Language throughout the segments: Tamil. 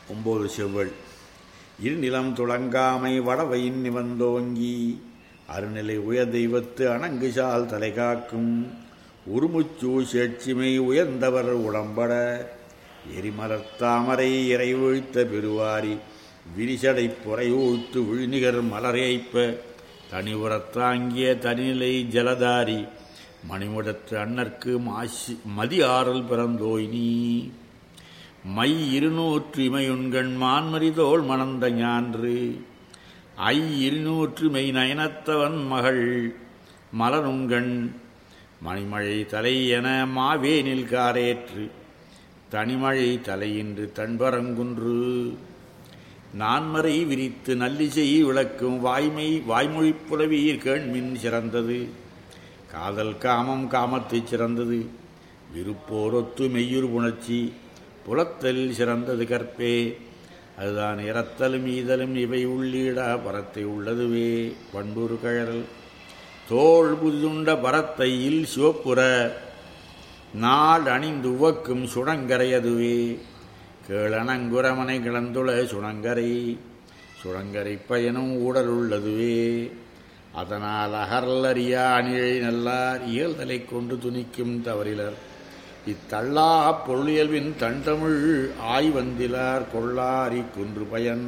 ஒம்பது செவ்வல் இருநிலம் துளங்காமை வடவையின் நிவந்தோங்கி அருநிலை உயர் தெய்வத்து அணங்குசால் தலை காக்கும் உருமுச்சூ சேட்சிமை உயர்ந்தவர் உடம்பட எரிமலர் தாமரை இறை வீழ்த்த பெருவாரி விரிசடை புறையூழ்த்து விழிநிகர் மலரேய்ப்ப தனிவுறத்தாங்கிய தனிநிலை ஜலதாரி மணிமுடத்து அண்ணற்கு மாசி மதி ஆறல் பிறந்தோய் நீ மை இருநூற்று இமையுண்கண் மான்மரிதோள் மணந்த ஞான்று ஐ இருநூற்று மெய் நயனத்தவன் மகள் மலருண்கண் மணிமழை தலை என மாவேனில் காரேற்று தனிமழை தலையின்று தன்பரங்குன்று நான்மறை விரித்து நல்லிசை விளக்கும் வாய்மை வாய்மொழிப் புலவீர் கேண்மின் சிறந்தது காதல் காமம் காமத்தைச் சிறந்தது விருப்போரொத்து மெய்யுறு புணர்ச்சி புலத்தலில் சிறந்தது கற்பே அதுதான் இறத்தலும் ஈதலும் இவை உள்ளீடா பரத்தை உள்ளதுவே பண்புறு கழல் தோல் புதுண்ட பரத்தையில் சிவப்புற நாள் அணிந்து உவக்கும் சுடங்கரையதுவே கேளனங்குரமனை கிளந்துள சுணங்கரை சுணங்கரை பயனும் ஊடல் உள்ளதுவே அதனால் அகர்லறியா அணிழை நல்லார் இயல்தலை கொண்டு துணிக்கும் தவறிலர் இத்தள்ளா பொருளியல்வின் தண்டமிழ் ஆய்வந்திலார் கொள்ளாரி குன்று பயன்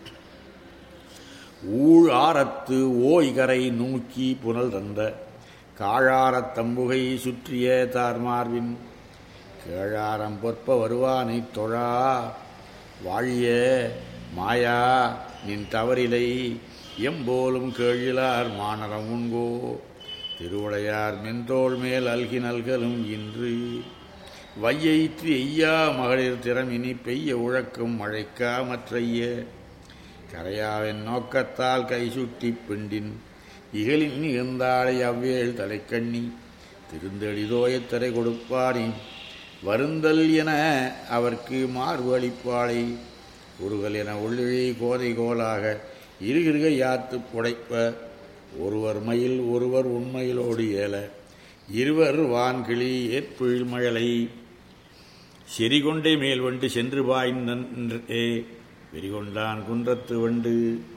ஊழ் ஆரத்து ஓய்கரை நூக்கி புனல் தந்த காழாரத் தம்புகை சுற்றிய தார்மார்வின் கேழாரம் பொற்ப வருவானைத் தொழா வாழிய மாயா நின் தவறிலை எம்போலும் கேழிலார் மானரம் உண்கோ திருவுடையார் மென்தோள் மேல் அல்கி நல்கலும் இன்று வையைற்று எய்யா மகளிர் திறமினி பெய்ய உழக்கும் மழைக்கா மற்றைய கரையாவின் நோக்கத்தால் கை சுட்டி பிண்டின் இகழில் நிகழ்ந்தாளை அவ்வேள் தலைக்கண்ணி திருந்தெளிதோயத்தரை கொடுப்பாரி வருந்தல் என அவர்க்கு மார்பு அளிப்பாளை ஒருகள் என உள்ளிழை கோதை கோலாக இருகிருக யாத்து புடைப்ப ஒருவர் மயில் ஒருவர் உண்மையிலோடு ஏல இருவர் வான்கிளி ஏற்புழில் மழலை செறிகொண்டே மேல் வண்டு சென்று பாய்ந்தே வெறிகொண்டான் குன்றத்து வண்டு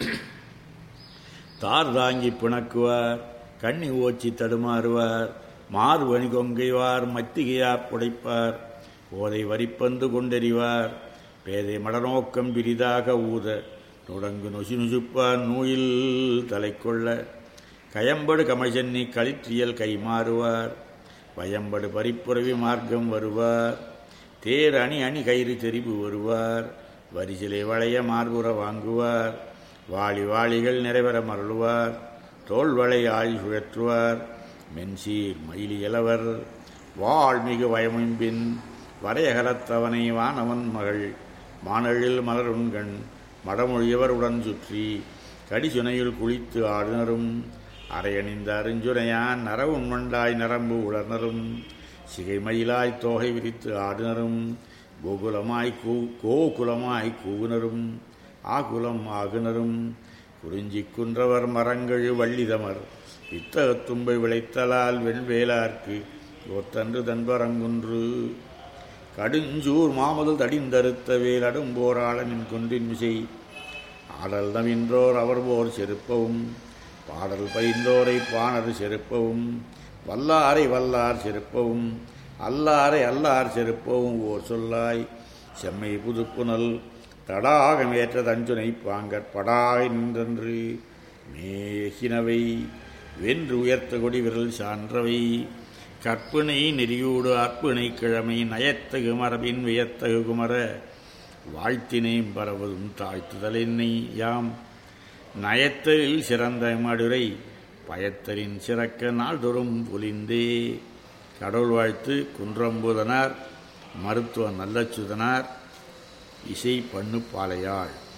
தார் தாங்கி பிணக்குவார் கண்ணி ஓச்சி தடுமாறுவார் மார்வணி கொங்கைவார் மத்திகையா புடைப்பார் கோதை வரிப்பந்து கொண்டெறிவார் பேதை மடநோக்கம் பிரிதாக ஊத நுடங்கு நொசி நுசுப்பார் நூயில் தலை கொள்ள கயம்படு கமழ்சென்னி களிற்றியல் கைமாறுவார் பயம்படு பரிப்புறவி மார்க்கம் வருவார் தேர் அணி அணி கயிறு தெரிவு வருவார் வரிசிலை வளைய மார்புற வாங்குவார் வாளி வாளிகள் நிறைவர மருளுவார் தோல்வளை ஆள் சுழற்றுவார் மென்சீர் மயிலி இளவர் வாழ்மிகு வயமும்பின் வரையகலத்தவனை வானவன் மகள் மானழில் மலருண்கண் மடமொழியவர் உடன் சுற்றி கடிசுனையில் குளித்து ஆடுனரும் அரையணிந்த அருஞ்சுனையான் நரவும் மண்டாய் நரம்பு உளர்னரும் சிகை மயிலாய் தோகை விரித்து ஆடுனரும் கோகுலமாய் கூ கோகுலமாய் கூவுனரும் ஆகுலம் ஆகுனரும் குறிஞ்சி குன்றவர் மரங்கள் வள்ளிதமர் இத்தகத்தும்பை விளைத்தலால் வெண்வேலார்க்கு ஒத்தன்று தன்பரங்குன்று கடுஞ்சூர் மாமது தடிந்தறுத்த வேல் அடும்போராளனின் கொன்றின் மிசை ஆடல் நவின்றோர் அவர் போர் செருப்பவும் பாடல் பயின்றோரை பாணர் செருப்பவும் வல்லாரை வல்லார் செருப்பவும் அல்லாரை அல்லார் செருப்பவும் ஓர் சொல்லாய் செம்மை புதுப்புனல் தடாகமேற்ற தஞ்சுனை பாங்கற் படாக நின்றன்று மேகினவை வென்று உயர்த்த கொடி விரல் சான்றவை கற்பிணை நெறியூடு அற்பிணை கிழமை நயத்தகு மரபின் வியத்தகு குமர வாழ்த்தினை பரவதும் தாழ்த்துதல் என்னை யாம் நயத்தலில் சிறந்த மடுரை பயத்தலின் சிறக்க நாள்தோறும் பொலிந்தே கடவுள் வாழ்த்து குன்றம்பூதனார் மருத்துவ நல்லச்சுதனார் இசை பண்ணு பாலையாள்